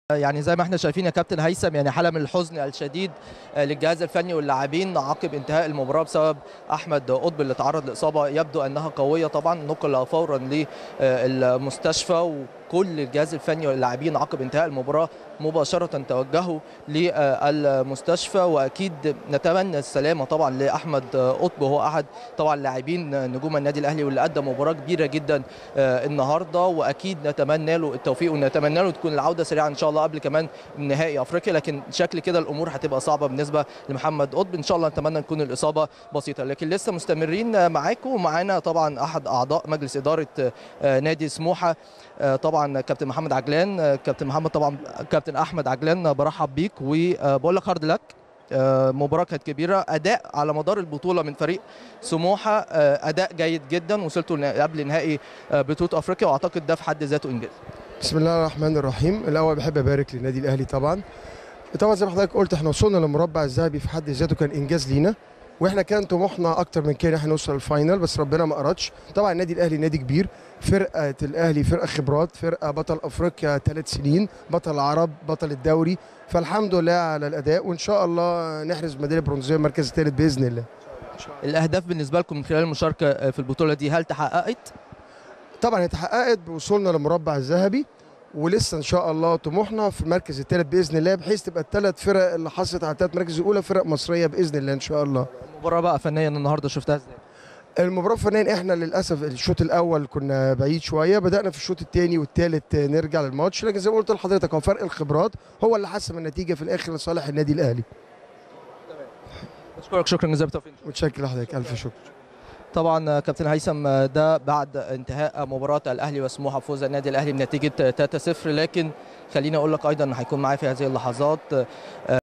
يعني زي ما احنا شايفين يا كابتن هيثم يعني حاله من الحزن الشديد للجهاز الفني واللاعبين عقب انتهاء المباراه بسبب احمد قطب اللي تعرض لاصابه يبدو انها قويه طبعا نقل فورا للمستشفى وكل الجهاز الفني واللاعبين عقب انتهاء المباراه مباشره توجهوا للمستشفى واكيد نتمنى السلامه طبعا لاحمد قطب وهو احد طبعا لاعبين نجوم النادي الاهلي واللي قدم مباراه كبيره جدا النهارده واكيد نتمنى له التوفيق ونتمنى له تكون العوده سريعه ان شاء الله قبل كمان نهائي افريقيا لكن شكل كده الامور هتبقى صعبه بالنسبه لمحمد قطب ان شاء الله نتمنى تكون الاصابه بسيطه لكن لسه مستمرين معاكم ومعانا طبعا احد اعضاء مجلس اداره نادي سموحه طبعا كابتن محمد عجلان كابتن محمد طبعا كابتن احمد عجلان برحب بيك وبقول لك هارد لك مباراه كانت كبيره اداء على مدار البطوله من فريق سموحه اداء جيد جدا وصلتوا قبل نهائي بطوله افريقيا واعتقد ده في حد ذاته انجاز بسم الله الرحمن الرحيم الاول بحب ابارك للنادي الاهلي طبعا طبعا زي ما حضرتك قلت احنا وصلنا للمربع الذهبي في حد ذاته كان انجاز لينا واحنا كان طموحنا اكتر من كده احنا نوصل الفاينل بس ربنا ما اردش طبعا النادي الاهلي نادي كبير فرقه الاهلي فرقه خبرات فرقه بطل افريقيا ثلاث سنين بطل العرب بطل الدوري فالحمد لله على الاداء وان شاء الله نحرز ميداليه برونزيه المركز الثالث باذن الله الاهداف بالنسبه لكم من خلال المشاركه في البطوله دي هل تحققت طبعا اتحققت بوصولنا للمربع الذهبي ولسه ان شاء الله طموحنا في المركز الثالث باذن الله بحيث تبقى الثلاث فرق اللي حصلت على الثلاث مراكز الاولى فرق مصريه باذن الله ان شاء الله المباراه بقى فنيا النهارده شفتها ازاي المباراه فنيا احنا للاسف الشوط الاول كنا بعيد شويه بدانا في الشوط الثاني والثالث نرجع للماتش لكن زي ما قلت لحضرتك هو فرق الخبرات هو اللي حسم النتيجه في الاخر لصالح النادي الاهلي بشكرك شكرا جزيلا بالتوفيق متشكر لحضرتك الف شكر طبعا كابتن هيثم ده بعد انتهاء مباراه الاهلي وسموحه فوز النادي الاهلي بنتيجه 3-0 لكن خليني اقول لك ايضا هيكون معايا في هذه اللحظات